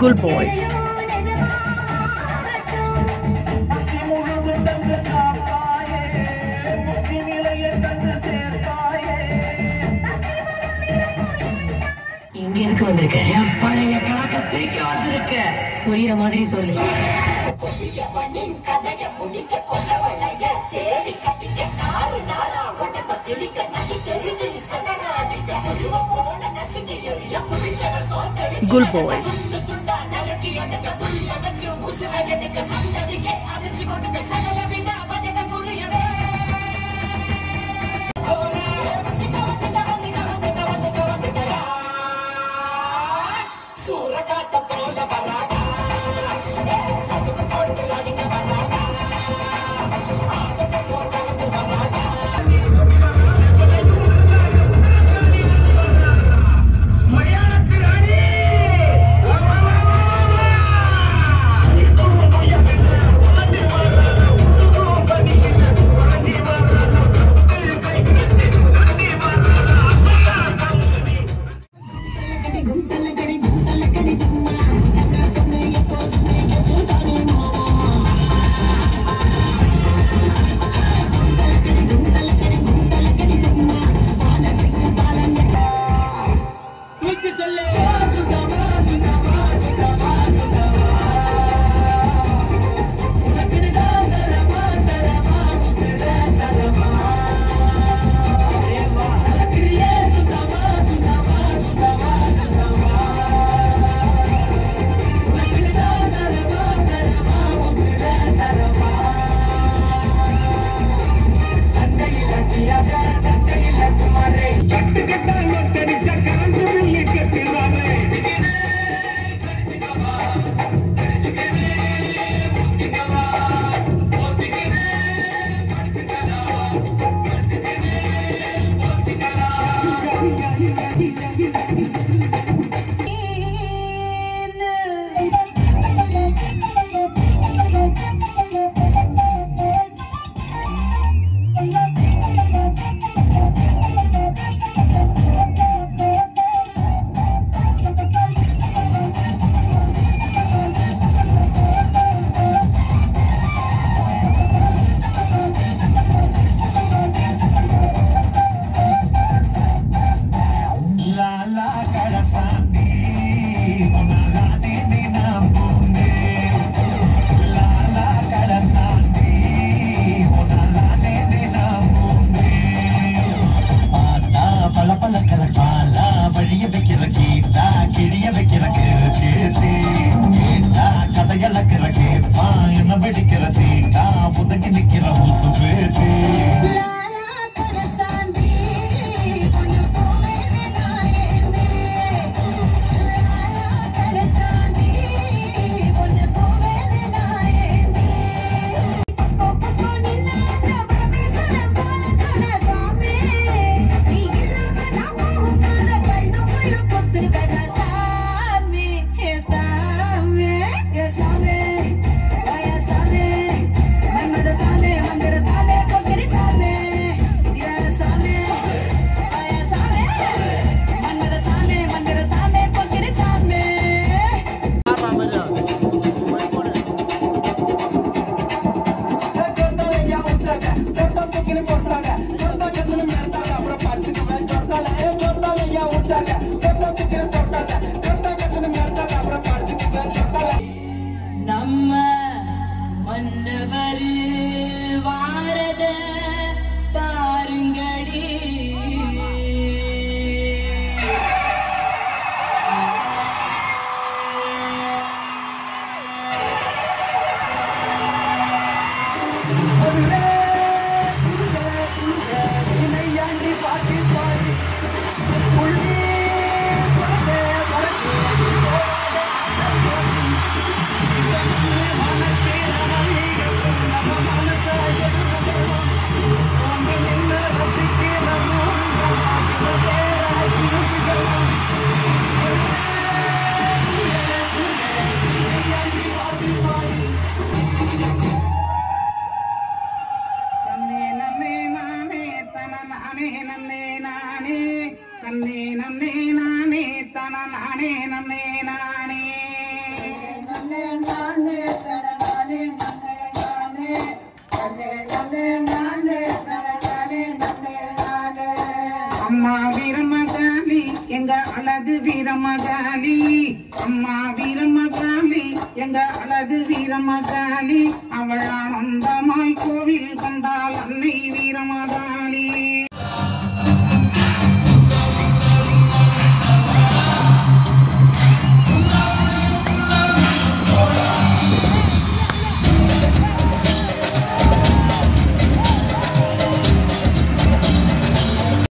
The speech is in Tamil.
Good boys. இங்க இருக்கு வந்திருக்கேன் பழைய கணக்க தூக்கி வந்திருக்க புரியுற மாதிரி சொல்லு Good boys. பழக்கிற பாலா வழிய வைக்கிற கீதா கிழிய வைக்கிற கேட்டு கேட்டா கதையளக்கிற கேப்பா என்ன வெடிக்கிற சீட்டா உதகி நிக்கிற ஊசு பேச்சு நம்ம மன்னவர் வாரத பாருங்கடி தன்னே நன்னே நானே தன நானே நன்னே நானே தன்னே நன்னே நானே தன நானே நன்னே நானே அம்மா வீரமகாளி எங்க அழகு வீரமகாளி அம்மா வீரமகாளி எங்க அழகு வீரமகாளி அவள் ஆனந்தமாய் கோவில் கொண்டாள் அன்னை வீரமகாளி